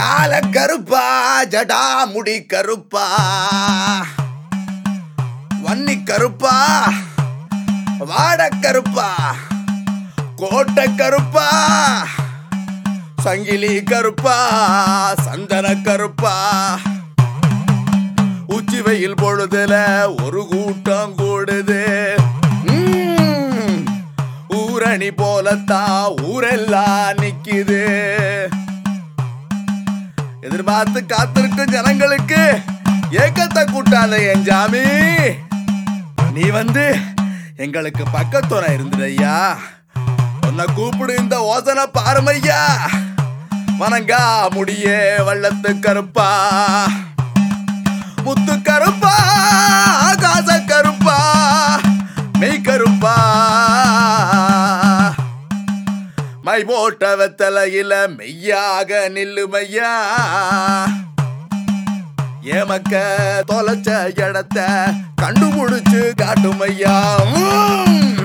கால கருப்பா ஜடா முடி கருப்பா வன்னி கருப்பா வாட கருப்பா கோட்டை கருப்பா சங்கிலி கருப்பா சந்தன கருப்பா உச்சி வெயில் பொழுதுல ஒரு கூட்டம் கூடுது ம், ஊரணி போலத்தான் ஊரெல்லாம் நிக்குது எதிர்பார்த்து காத்திருக்கும் ஜனங்களுக்கு ஏக்கத்தை கூட்டாத என் ஜாமி நீ வந்து எங்களுக்கு பக்கத்துணை இருந்துடையா உன்னை கூப்பிடு இந்த ஓசனை பாருமையா வணங்கா முடியே வள்ளத்து கருப்பா முத்து கருப்பா ஆகாச கருப்பா மெய் கருப்பா மை போட்ட வெத்தலையில மெய்யாக நில்லுமையா ஏமக்க தொலைச்ச இடத்த கண்டுபிடிச்சு காட்டுமையா உம்.